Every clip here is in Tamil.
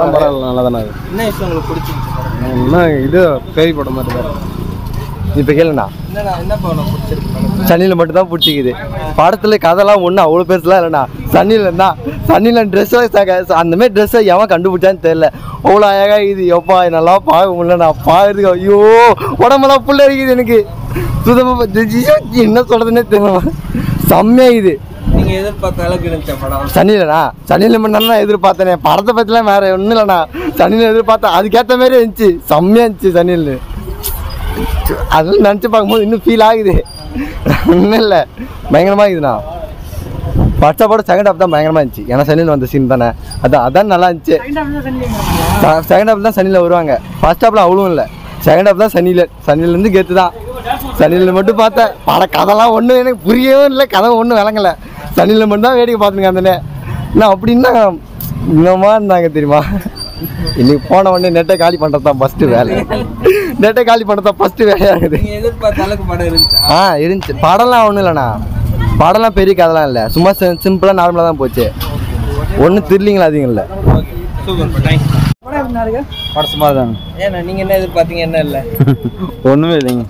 படம் பரவாயில்ல நல்லா தானே இருக்கு என்ன விஷயம் உங்களுக்கு பிடிச்சிருந்துச்சு படம் இன்னும் இது பேய் படம் மாதிரி தான் இருக்கு. இப்போ கேளுண்ணா என்னண்ணா என்ன படம் பிடிச்சிருக்கு படம் சன்னியில் மட்டும் தான் பிடிச்சிக்குது படத்தில் கதைலாம் ஒன்றும் அவ்வளோ பெருசுலாம் இல்லைண்ணா சன்னியில் தான் சன்னியில் ட்ரெஸ்ஸை அந்த மாதிரி ட்ரெஸ்ஸை எவன் கண்டுபிடிச்சான்னு தெரியல அவ்வளோ அழகாக இது எப்பா நல்லா பார்க்க முடியலண்ணா பார்க்கறதுக்கு ஐயோ உடம்பெல்லாம் புள்ள இருக்குது எனக்கு சுத்தமாக என்ன சொல்கிறதுனே தெரியல செம்மையாக இது நீங்க எதிர்பார்த்த அளவுக்கு இருந்துச்சா படம் சன்னியிலண்ணா சன்னியில் மட்டும் தான் எதிர்பார்த்தேனே படத்தை பற்றிலாம் வேறு ஒன்றும் இல்லைண்ணா சன்னியில் எதிர்பார்த்தேன் அதுக்கேற்ற மாதிரி இருந்துச்சு செம்மையாக இருந்துச்சு சன்னியில் அதெல்லாம் நினச்சி பார்க்கும்போது இன்னும் ஃபீல் ஆகுது ஒன்றும் இல்லை பயங்கரமாக இருக்குதுண்ணா ஃபர்ஸ்ட் படம் செகண்ட் ஹாஃப் தான் பயங்கரமாக இருந்துச்சு ஏன்னா சனியில் வந்த சீன் தானே அதான் அதான் நல்லா இருந்துச்சு செகண்ட் ஹாஃப் தான் சனியில் வருவாங்க ஃபர்ஸ்ட் ஹாஃப்ல அவ்வளோ இல்லை செகண்ட் ஹாஃப் தான் சனியில் சனிலேருந்து கெத்து தான் சனியில் மட்டும் பார்த்தேன் பட கதைலாம் ஒன்றும் எனக்கு புரியவே இல்லை கதை ஒன்றும் விளங்கலை சனியில் மட்டும் தான் வேடிக்கை பார்த்துங்க அந்த நான் அப்படின்னா இன்னமா இருந்தாங்க தெரியுமா இன்னைக்கு போன உடனே நெட்டை காலி பண்ணுறது தான் ஃபஸ்ட்டு வேலை நெட்டை காலி பண்ணுறது தான் ஃபஸ்ட்டு வேலையாக இருக்குது நீங்க எதிர்பார்த்த அளவுக்கு படம் இருந்துச்சா ஆ இருந்துச்சு படம்லாம் ஒன்றும் இல்லைண்ணா படம்லாம் பெரிய கதைலாம் இல்லை சும்மா சிம்பிளாக நார்மலாக தான் போச்சு ஒன்றும் திருலிங்களா அதிகம் இல்லை ஓகே சூப்பர் தேங்க்ஸ் படம் சும்மா தாங்க ஏண்ணா நீங்க என்ன எதிர்பார்த்தீங்க என்ன இல்லை ஒன்றுமே இல்லைங்க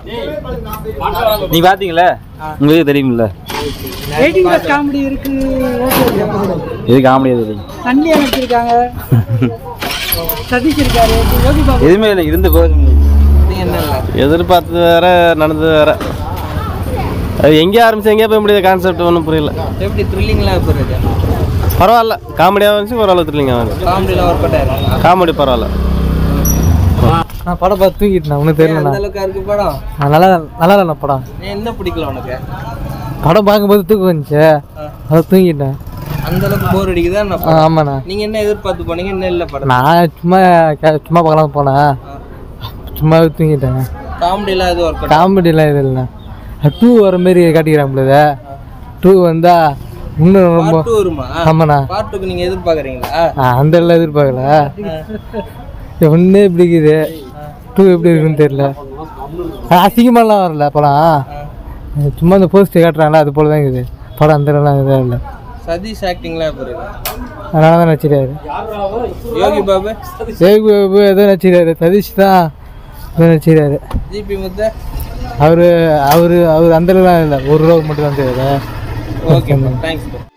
நீ பார்த்தீங்களே உங்களுக்கு தெரியுமில்ல வெயிட்டிங் லிஸ்ட் காமெடி இருக்கு இது காமெடியாக தெரியும் சண்டே வச்சிருக்காங்க சதீஷ் இருக்காரு யோகி பாபு எதுவுமே இல்லை இருந்து போகுது நீங்க என்ன இல்லை எதிர்பார்த்தது வேற நடந்தது வேற அது எங்கே ஆரம்பிச்சு எங்கேயா போய் முடியாது கான்செப்ட் ஒன்றும் புரியல எப்படி த்ரில்லிங்லாம் இப்போ இருக்கு பரவாயில்ல காமெடியாக இருந்துச்சு பரவாயில்ல த்ரில்லிங்காக இருந்துச்சு காமெடியில் ஒர்க் அவுட் ஆயிருக்கா காமெடி பரவாயில்ல நான் படம் பார்த்து தூங்கிட்டேன் உனக்கு அந்த தெரியலண்ணா அளவுக்கு இருக்கு படம் நான் நல்லா நல்லா இல்லைண்ணா படம் ஏன் என்ன பிடிக்கல உனக்கு படம் பார்க்கும்போது தூக்கம் வந்துச்சு அதை தூங்கிட்டேன் அந்த அளவுக்கு போர் அடிக்குதா என்ன ஆ, படம் ஆமாண்ணா நீங்க என்ன எதிர்பார்த்து போனீங்க என்ன இல்லை படம் நான் சும்மா கே- சும்மா பார்க்கலாம் போனேன் சும்மா தூங்கிட்டேன் காமெடிலாம் எதுவும் ஒர்க் அவுட் காமெடிலாம் இது இல்லைண்ணா டூ வர மாரி காட்டிக்கிறாங்களே டூ வந்தா இன்னும் ரொம்ப பார்ட் டூ வருமா ஆமாண்ணா பார்ட் டூக்கு நீங்க எதிர்பார்க்குறீங்களா நான் அந்த எல்லாம் எதிர்பார்க்கல ஒன்றே எப்படி இருக்குது டூ எப்படி இருக்குன்னு தெரியல அசிங்கமாலாம் வரல படம் சும்மா இந்த போஸ்ட் காட்டுறாங்களா அது போல தான் இருக்குது படம் அந்த எல்லாம் இதாக இல்லை சதீஷ் ஆக்டிங்லாம் இப்போ இருக்கு அதனால தான் நடிச்சிட்டாரு யோகி பாபு சேகு பாபு ஏதோ நடிச்சிட்டாரு சதீஷ் தான் ஏதோ நடிச்சிட்டாரு ஜிபி முத்த அவரு அவரு அவர் அந்த அளவுலாம் இல்லை ஒரு ரூபா மட்டும் தான் தெரியாது ஓகே தேங்க்ஸ்